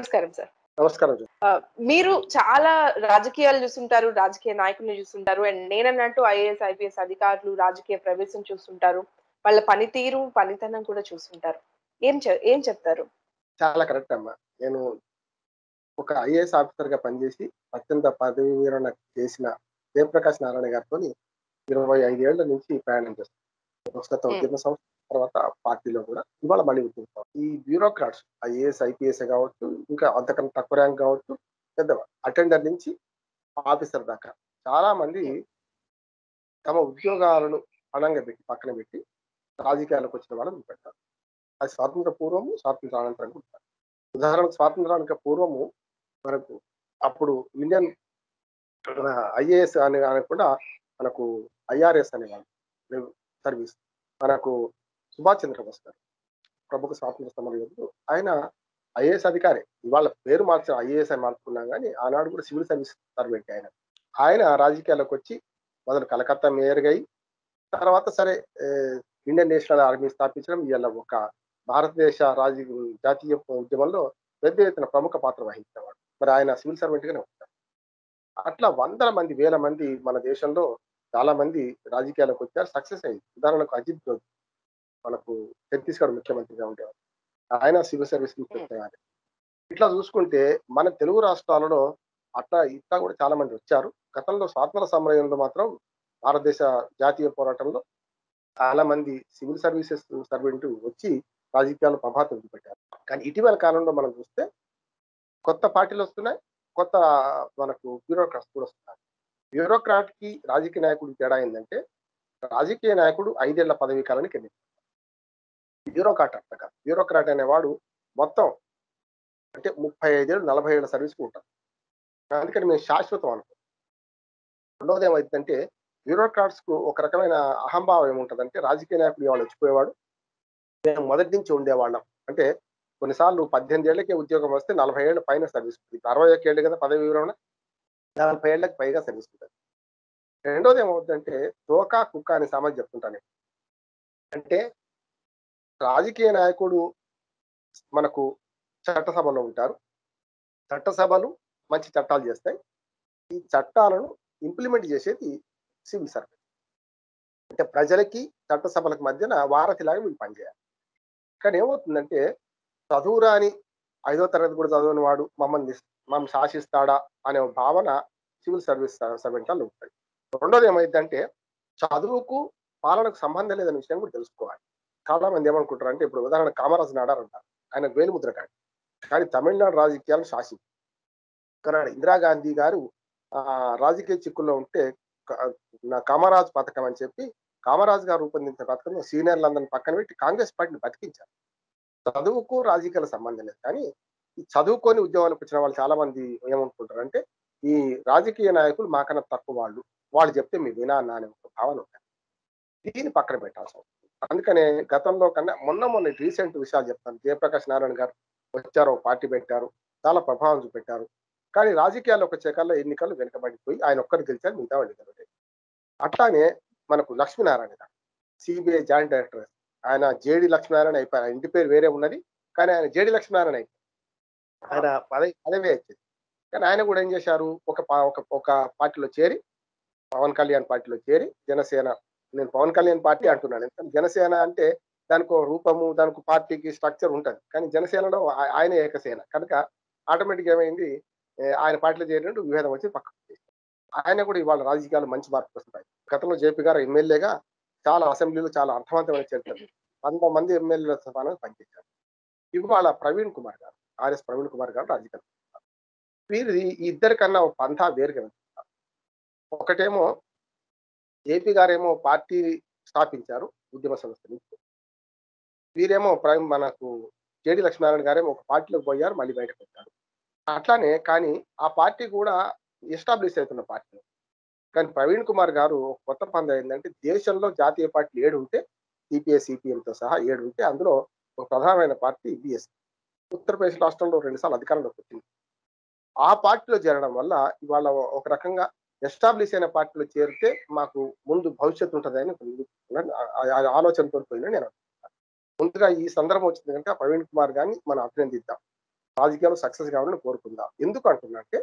నమస్కారం సార్ నమస్కారం జీ. ఆ, మీరు చాలా రాజకీయాలు చూస్తుంటారు రాజకీయ నాయకుల్ని చూస్తుంటారు అండ్ నేనన్నట్టు ఐఏఎస్ ఐపీఎస్ అధికారులు రాజకీయ ప్రవేశం చూస్తుంటారు వాళ్ళ పనితీరు పనితనం కూడా చూస్తుంటారు ఏం చె- ఏం చెప్తారు చాలా కరెక్ట్ అమ్మా నేను ఒక ఐఏఎస్ ఆఫీసర్ గా పనిచేసి అత్యంత పదవి విరమణ చేసిన జయప్రకాష్ నారాయణ గారితో ఇరవై ఐదేళ్ల నుంచి ప్రయాణం చేస్తాను గత Hmm. ఉద్యమ సంస్థ తర్వాత పార్టీలో కూడా ఇవాళ మళ్ళీ ఉద్యమిస్తాం ఈ బ్యూరోక్రాట్స్ ఐఏఎస్ ఐపీఎస్ కావచ్చు ఇంకా అంతకన్నా తక్కువ ర్యాంక్ కావచ్చు పెద్ద అటెండర్ నుంచి ఆఫీసర్ దాకా చాలా మంది తమ ఉద్యోగాలను పణంగా పెట్టి పక్కన పెట్టి రాజకీయాలకు వచ్చిన వాళ్ళని పెట్టారు అది స్వాతంత్ర పూర్వము స్వాతంత్ర అనంతరం కూడా ఉంటారు. ఉదాహరణకు స్వాతంత్రానికి పూర్వము మనకు అప్పుడు ఇండియన్ ఐఏఎస్ అని అనకుండా మనకు ఐఆర్ఎస్ అనేవాళ్ళు సర్వీస్ మనకు సుభాష్ చంద్రబోస్ గారు ప్రముఖ స్వాతంత్ర సమర యోధుడు ఆయన ఐఏఎస్ అధికారి ఇవాళ పేరు మార్చి ఐఏఎస్ అని మార్చుకున్నాం కానీ ఆనాడు కూడా సివిల్ సర్వీస్ సర్వెంట్ ఆయన ఆయన రాజకీయాల్లోకి వచ్చి మొదలు కలకత్తా మేయర్గా అయి తర్వాత సరే ఏ, ఇండియన్ నేషనల్ ఆర్మీ స్థాపించడం ఇవాళ ఒక భారతదేశ రాజ జాతీయ ఉద్యమంలో పెద్ద ఎత్తున ప్రముఖ పాత్ర వహించేవాడు మరి ఆయన సివిల్ సర్వెంట్ గానే ఉంటారు అట్లా వందల మంది వేల మంది మన దేశంలో చాలా మంది రాజకీయాలకు వచ్చారు సక్సెస్ అయింది ఉదాహరణకు అజిత్ జోగి మనకు ఛత్తీస్గఢ్ ముఖ్యమంత్రిగా ఉండేవారు ఆయన సివిల్ సర్వీస్ నుంచి వచ్చేవారు ఇట్లా చూసుకుంటే మన తెలుగు రాష్ట్రాలలో అట్లా ఇట్లా కూడా చాలా మంది వచ్చారు గతంలో స్వాతంత్ర సమయంలో మాత్రం భారతదేశ జాతీయ పోరాటంలో చాలా మంది సివిల్ సర్వీసెస్ సర్వెంట్ వచ్చి రాజకీయాలు ప్రభాతం చూపెట్టారు కానీ ఇటీవల కాలంలో మనం చూస్తే కొత్త పార్టీలు వస్తున్నాయి కొత్త మనకు బ్యూరోక్రాట్స్ కూడా వస్తున్నారు బ్యూరోక్రాట్ కి రాజకీయ నాయకుడు తేడా ఏంటంటే రాజకీయ నాయకుడు ఐదేళ్ల పదవీ కాలానికి ఎన్నిక బ్యూరోక్రాట్ అట్లా కాదు బ్యూరోక్రాట్ అనేవాడు మొత్తం అంటే ముప్పై ఐదేళ్ళు నలభై ఏళ్ళ సర్వీస్కి ఉంటారు అందుకని మేము శాశ్వతం అనుకో రెండవది ఏమైందంటే బ్యూరోక్రాట్స్ కు ఒక రకమైన అహంభావం ఏముంటదంటే రాజకీయ నాయకుడు వాళ్ళు వచ్చిపోయేవాడు మేము మొదటి నుంచి ఉండేవాళ్ళం అంటే కొన్నిసార్లు పద్దెనిమిది ఏళ్ళకే ఉద్యోగం వస్తే నలభై ఏళ్ళ పైన సర్వీస్ ఉంటుంది ఇప్పుడు అరవై ఒక్క ఏళ్ళు కదా పదవి వివరణ నలభై ఏళ్ళకి పైగా సర్వీస్ ఉంటుంది రెండోది ఏమవుతుందంటే తోకా కుక్క అనే సామాజిక చెప్తుంటాను నేను. అంటే రాజకీయ నాయకుడు మనకు చట్టసభలో ఉంటారు చట్టసభలు మంచి చట్టాలు చేస్తాయి ఈ చట్టాలను ఇంప్లిమెంట్ చేసేది సివిల్ సర్వీస్ అంటే ప్రజలకి చట్టసభలకు మధ్యన వారధిలాగా వీళ్ళు పనిచేయాలి కానీ ఏమవుతుందంటే చదువురాని ఐదో తరగతి కూడా చదవని వాడు మమ్మల్ని మమ్మల్ని శాసిస్తాడా అనే భావన సివిల్ సర్వీస్ సర్వెంట్లలో ఉంటుంది రెండోది ఏమైందంటే చదువుకు పాలనకు సంబంధం లేదనే విషయం కూడా తెలుసుకోవాలి చాలా మంది ఏమనుకుంటారు అంటే ఇప్పుడు ఉదాహరణ కామరాజు నాడార్ అంటారు ఆయన వేలుముద్ర కాడు కానీ తమిళనాడు రాజకీయాలను శాసించారు కానీ ఇందిరాగాంధీ గారు ఆ రాజకీయ చిక్కుల్లో ఉంటే క- నా కామరాజ్ పథకం అని చెప్పి కామరాజ్ గారు రూపొందించిన పథకం సీనియర్లందరిని పక్కన పెట్టి కాంగ్రెస్ పార్టీని బతికించారు చదువుకు రాజకీయాల సంబంధం లేదు కానీ ఈ చదువుకొని ఉద్యోగాలకు వచ్చిన వాళ్ళు చాలా మంది ఏమనుకుంటారు అంటే ఈ రాజకీయ నాయకులు మాకన్నా తక్కువ వాళ్ళు వాళ్ళు చెప్తే మీ వినా అన్న అనే ఒక భావన ఉంటుంది దీన్ని పక్కన పెట్టాల్సి వస్తుంది అందుకనే గతంలో కన్నా మొన్న మొన్న రీసెంట్ విషయాలు చెప్తాను జయప్రకాష్ నారాయణ గారు వచ్చారు ఒక పార్టీ పెట్టారు చాలా ప్రభావం చూపెట్టారు కానీ రాజకీయాల్లోకి వచ్చే కల్లా ఎన్నికలు వెనుకబడిపోయి ఆయన ఒక్కరు గెలిచారు మిగతా వాళ్ళు గెలవలేదు అట్లానే మనకు లక్ష్మీనారాయణ గారు సిబిఐ జాయింట్ డైరెక్టర్ ఆయన జేడి లక్ష్మీనారాయణ అయిపోయారు ఆయన ఇంటి పేరు వేరే ఉన్నది కానీ ఆయన జేడి లక్ష్మీనారాయణ అయిపోయారు ఆయన పదవి పదవే వచ్చింది కానీ ఆయన కూడా ఏం చేశారు ఒక పా- ఒక ఒక పార్టీలో చేరి పవన్ కళ్యాణ్ పార్టీలో చేరి జనసేన నేను పవన్ కళ్యాణ్ పార్టీ అంటున్నాను ఎందుకంటే జనసేన అంటే దానికి ఒక రూపము దానికి ఒక పార్టీకి స్ట్రక్చర్ ఉంటుంది కానీ జనసేనలో ఆ- ఆయన ఏకసేన కనుక ఆటోమేటిక్ ఏమైంది ఏ, ఆయన పార్టీలో చేరినట్టు విభేదం వచ్చి పక్కకు వచ్చేసింది. ఆయన కూడా ఇవాళ రాజకీయాలు మంచి మార్పులు వస్తున్నాయి గతంలో జేపీ గారు ఎమ్మెల్యేగా చాలా అసెంబ్లీలో చాలా అర్థవంతమైన చరిత్ర వంద మంది ఎమ్మెల్యేల స్థానానికి పనిచేశారు ఇవాళ ప్రవీణ్ కుమార్ గారు ఆర్ఎస్ ప్రవీణ్ కుమార్ గారు రాజకీయాలు చేస్తున్నారు. వీరిది ఈ ఇద్దరి కన్నా ఒక పంథా వేరుగా ఉంది. ఒకటేమో ఏపీ గారేమో పార్టీ స్థాపించారు ఉద్యమ సంస్థ నుంచి వీరేమో ప్రైమ్ మనకు జేడి లక్ష్మీనారాయణ గారేమో ఒక పార్టీలోకి పోయారు మళ్ళీ బయటకు వచ్చారు అట్లానే కానీ ఆ పార్టీ కూడా ఎస్టాబ్లిష్ అవుతున్న పార్టీ కానీ ప్రవీణ్ కుమార్ గారు ఒక కొత్త పంద ఏంటంటే దేశంలో జాతీయ పార్టీలు ఏడు ఉంటే సిపిఎస్ సిపిఎంతో సహా ఏడు ఉంటే అందులో ఒక ప్రధానమైన పార్టీ బిఎస్ ఉత్తరప్రదేశ్ రాష్ట్రంలో రెండుసార్లు అధికారంలోకి వచ్చింది ఆ పార్టీలో చేరడం వల్ల ఇవాళ ఒక రకంగా ఎస్టాబ్లిష్ అయిన పార్టీలో చేరితే మాకు ముందు భవిష్యత్తు ఉంటుందని ఆ- ఆ- ఆ ఆలోచనతో పోయిన నేను అనుకుంటున్నాను. ముందుగా ఈ సందర్భం వచ్చింది కనుక ప్రవీణ్ కుమార్ గారిని మనం అభినందిద్దాం రాజకీయాలు సక్సెస్ కావాలని కోరుకుందాం ఎందుకు అంటున్నా అంటే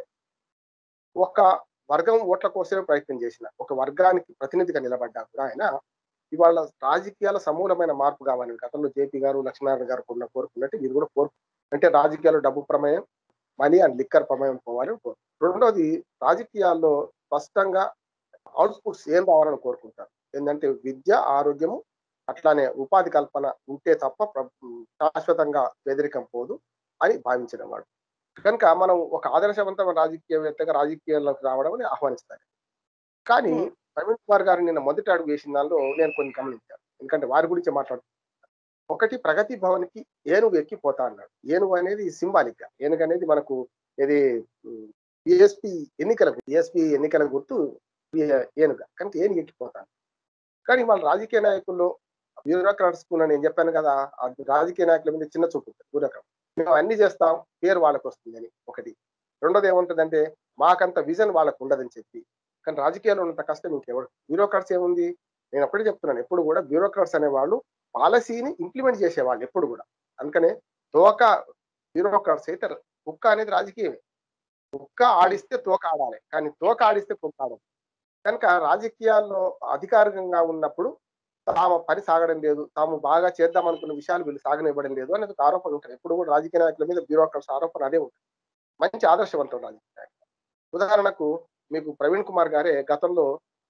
ఒక వర్గం ఓట్ల కోసమే ప్రయత్నం చేసిన ఒక వర్గానికి ప్రతినిధిగా నిలబడ్డా కూడా ఆయన ఇవాళ రాజకీయాల సమూలమైన మార్పు కావాలని గతంలో జేపీ గారు లక్ష్మీనారాయణ గారు కూడా కోరుకున్నట్టు మీరు కూడా కోరు అంటే రాజకీయాలు డబ్బు ప్రమేయం మనీ అండ్ లిక్కర్ ప్రమేయం పోవాలని కోరు రెండోది రాజకీయాల్లో స్పష్టంగా అవుట్పుట్స్ ఏం రావాలని కోరుకుంటారు ఏంటంటే విద్య ఆరోగ్యము అట్లానే ఉపాధి కల్పన ఉంటే తప్ప ప్ర- శాశ్వతంగా పేదరికం పోదు అని భావించిన వాడు కనుక మనం ఒక ఆదర్శవంతమైన రాజకీయవేత్తగా రాజకీయాల్లోకి రావడం అని ఆహ్వానిస్తారు కానీ Hmm. ప్రవీణ్ కుమార్ గారు నిన్న మొదటి అడుగు వేసిన దానిలో నేను కొన్ని గమనించాను ఎందుకంటే వారి గురించి మాట్లాడు ఒకటి ప్రగతి భవన్ కి ఏనుగు ఎక్కిపోతా అన్నాడు ఏనుగు అనేది సింబాలిక్ గా ఏనుగు అనేది మనకు ఇది బిఎస్పి ఎన్నికల బిఎస్పి ఎన్నికల గుర్తు ఏ- ఏనుగ కనుక ఏనుగు ఎక్కిపోతాను కానీ వాళ్ళ రాజకీయ నాయకుల్లో బ్యూరోక్రాట్స్ కు నేను చెప్పాను కదా ఆ రాజకీయ నాయకుల మీద చిన్న చూపు ఉంటుంది బ్యూరోక్రాట్ మేము అన్ని చేస్తాం పేరు వాళ్ళకు వస్తుందని ఒకటి రెండోది ఏముంటుందంటే మాకంత విజన్ వాళ్ళకు ఉండదని చెప్పి కానీ రాజకీయాల్లో ఉన్నంత కష్టం ఇంకెవరు బ్యూరోక్రాట్స్ ఏముంది నేను అప్పుడే చెప్తున్నాను ఎప్పుడు కూడా బ్యూరోక్రాట్స్ అనేవాళ్ళు పాలసీని ఇంప్లిమెంట్ చేసేవాళ్ళు ఎప్పుడు కూడా అందుకనే తోక బ్యూరోక్రాట్స్ అయితే కుక్క అనేది రాజకీయమే కుక్క ఆడిస్తే తోక ఆడాలి కానీ తోక ఆడిస్తే కుక్క ఆడాలి కనుక రాజకీయాల్లో అధికారికంగా ఉన్నప్పుడు తాము పని సాగడం లేదు తాము బాగా చేద్దాం అనుకున్న విషయాలు వీళ్ళు సాగనివ్వడం లేదు అనేది ఒక ఆరోపణ ఉంటుంది ఎప్పుడు కూడా రాజకీయ నాయకుల మీద బ్యూరోక్రాట్స్ ఆరోపణ అదే ఉంటుంది మంచి ఆదర్శవంతం రాజకీయ నాయకులు ఉదాహరణకు మీకు ప్రవీణ్ కుమార్ గారే గతంలో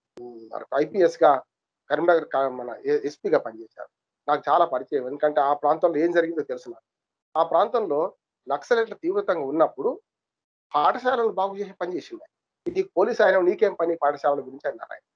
ఐపీఎస్ గా కరీంనగర్ కా- మన ఎస్పీగా పనిచేశారు నాకు చాలా పరిచయం ఎందుకంటే ఆ ప్రాంతంలో ఏం జరిగిందో తెలుసు నాకు ఆ ప్రాంతంలో నక్సలైట్ల తీవ్రతంగా ఉన్నప్పుడు పాఠశాలలు బాగు చేసే పని చేసింది ఇది పోలీస్ ఆయన నీకేం పని పాఠశాలల గురించి అన్నారు ఆయన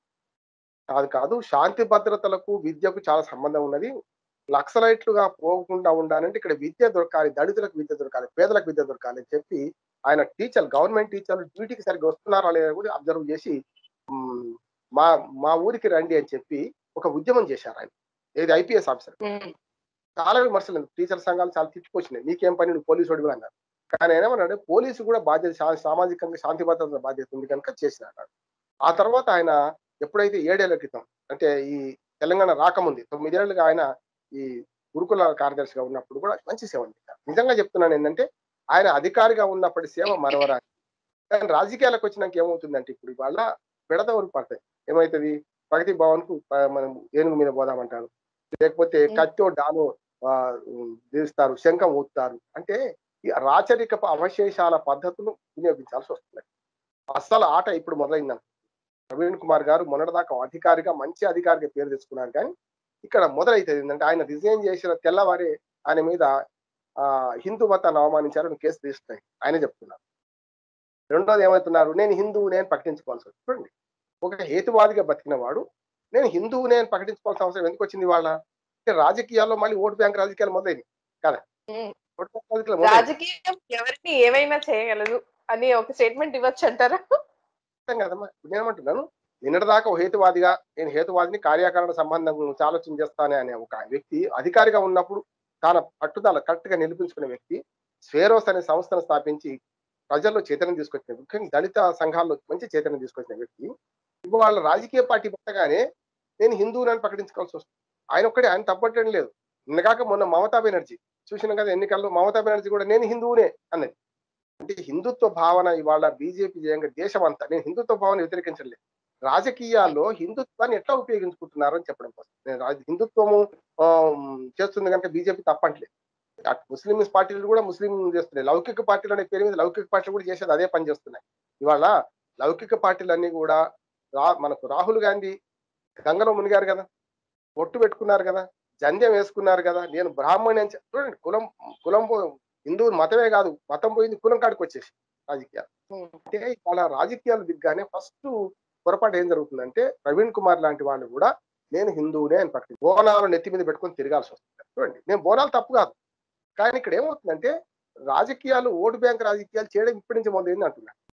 కాదు కాదు శాంతి భద్రతలకు విద్యకు చాలా సంబంధం ఉన్నది నక్సలైట్లుగా పోకుండా ఉండాలంటే ఇక్కడ విద్య దొరకాలి దళితులకు విద్య దొరకాలి పేదలకు విద్య దొరకాలి అని చెప్పి ఆయన టీచర్ గవర్నమెంట్ టీచర్లు డ్యూటీకి సరిగ్గా వస్తున్నారా లేదా కూడా అబ్జర్వ్ చేసి మ్, మా మా ఊరికి రండి అని చెప్పి ఒక ఉద్యమం చేశారు ఆయన ఏది ఐపీఎస్ ఆఫీసర్ ఉమ్, చాలా విమర్శలు టీచర్ సంఘాలు చాలా తిట్టుకొచ్చినాయి నీకేం పని నువ్వు పోలీసు వాడివి అన్నారు కానీ ఆయన ఏమన్నాడు పోలీసు కూడా బాధ్యత శా- సామాజికంగా శాంతి భద్రత బాధ్యత ఉంది కనుక చేసిన అన్నాడు ఆ తర్వాత ఆయన ఎప్పుడైతే ఏడేళ్ల క్రితం అంటే ఈ తెలంగాణ రాకముంది తొమ్మిదేళ్లుగా ఆయన ఈ గురుకుల కార్యదర్శిగా ఉన్నప్పుడు కూడా మంచి సేవ అందించారు నిజంగా చెప్తున్నాను ఏంటంటే ఆయన అధికారిగా ఉన్నప్పటి సేవ మరవరాని కానీ రాజకీయాలకు వచ్చినాక ఏమవుతుందంటే ఇప్పుడు ఇవాళ విడదవలు పడతాయి ఏమవుతుంది ప్రగతి భవన్ కు ప- మనం ఏనుగు మీద పోదామంటారు లేకపోతే కత్తో డాను ఆ, ఉమ్, తీస్తారు శంఖం ఊస్తారు అంటే ఈ రాచరిక అవశేషాల పద్ధతులు వినియోగించాల్సి వస్తుంది అస్సలు ఆట ఇప్పుడు మొదలైందని ప్రవీణ్ కుమార్ గారు మొన్నటిదాకా అధికారిగా మంచి అధికారిగా పేరు తెచ్చుకున్నారు కానీ ఇక్కడ మొదలైతుంది ఏంటంటే ఆయన రిజైన్ చేసిన తెల్లవారే ఆయన మీద ఆ హిందూ మతాన్ని అవమానించారని కేసు తీస్తున్నాయి ఆయనే చెప్తున్నారు రెండోది ఏమవుతున్నారు నేను హిందువు నేను ప్రకటించుకోవాల్సి వస్తుంది చూడండి ఒక హేతువాదిగా బతికిన వాడు నేను హిందువు నేను ప్రకటించుకోవాల్సిన అవసరం ఎందుకు వచ్చింది వాళ్ళ అంటే రాజకీయాల్లో మళ్ళీ ఓటు బ్యాంక్ రాజకీయాలు మొదలైనవి కదా ఉమ్. ఓటు బ్యాంక్ రాజకీయాలు మొదలైనవి. రాజకీయం ఎవరిని ఏమైనా చేయగలదు అని ఒక స్టేట్మెంట్ ఇవ్వచ్చు అంటారా అర్థం కదమ్మా ఇప్పుడు నేను ఏమంటున్నాను నిన్నటిదాకా ఒక హేతువాదిగా నేను హేతువాదిని కార్యకారణ సంబంధం గురించి ఆలోచన చేస్తానే అనే ఒక వ్యక్తి అధికారిగా ఉన్నప్పుడు తన పట్టుదల కరెక్ట్ గా నిలిపించుకునే వ్యక్తి స్వేరోస్ అనే సంస్థను స్థాపించి ప్రజల్లో చైతన్యం తీసుకొచ్చిన ముఖ్యంగా దళిత సంఘాల్లో మంచి చైతన్యం తీసుకొచ్చిన వ్యక్తి ఇప్పుడు వాళ్ళ రాజకీయ పార్టీ పెట్టగానే నేను హిందువులని ప్రకటించుకోవాల్సి వస్తుంది ఆయన ఒక్కడే ఆయన తప్పట్టడం లేదు నిన్నగాక మొన్న మమతా బెనర్జీ చూసిన కదా ఎన్నికల్లో మమతా బెనర్జీ కూడా నేను హిందువునే అన్నది అంటే హిందుత్వ భావన ఇవాళ బీజేపీ చేయంగా దేశం అంతా నేను హిందుత్వ భావన వ్యతిరేకించలేదు రాజకీయాల్లో హిందుత్వాన్ని ఎట్లా ఉపయోగించుకుంటున్నారు అని చెప్పడం కోసం నేను రాజ- హిందుత్వము ఆ, చేస్తుంది కనుక బీజేపీ తప్పట్లేదు అటు ముస్లిం పార్టీలు కూడా ముస్లిం చేస్తున్నాయి లౌకిక పార్టీలు అనే పేరు మీద లౌకిక పార్టీలు కూడా చేసేది అదే పని చేస్తున్నాయి ఇవాళ లౌకిక పార్టీలన్నీ కూడా రా మనకు రాహుల్ గాంధీ గంగలో మునిగారు కదా ఒట్టు పెట్టుకున్నారు కదా జంధ్యం వేసుకున్నారు కదా నేను బ్రాహ్మణి అని చెప్- చూడండి కులం కులం పో- హిందూ మతమే కాదు మతం పోయింది కులం కాడికి వచ్చేసి రాజకీయాలు ఉమ్, అంటే వాళ్ళ రాజకీయాలు దిగ్గానే ఫస్ట్ పొరపాటు ఏం జరుగుతుందంటే ప్రవీణ్ కుమార్ లాంటి వాళ్ళు కూడా నేను హిందువునే అని ప్రకటించి బోనాలు నెత్తి మీద పెట్టుకొని తిరగాల్సి వస్తుంది చూడండి నేను బోనాలు తప్పు కాదు కానీ ఇక్కడ ఏమవుతుందంటే రాజకీయాలు ఓటు బ్యాంక్ రాజకీయాలు చేయడం ఇప్పటి నుంచి మొదలైంది అంటున్నాను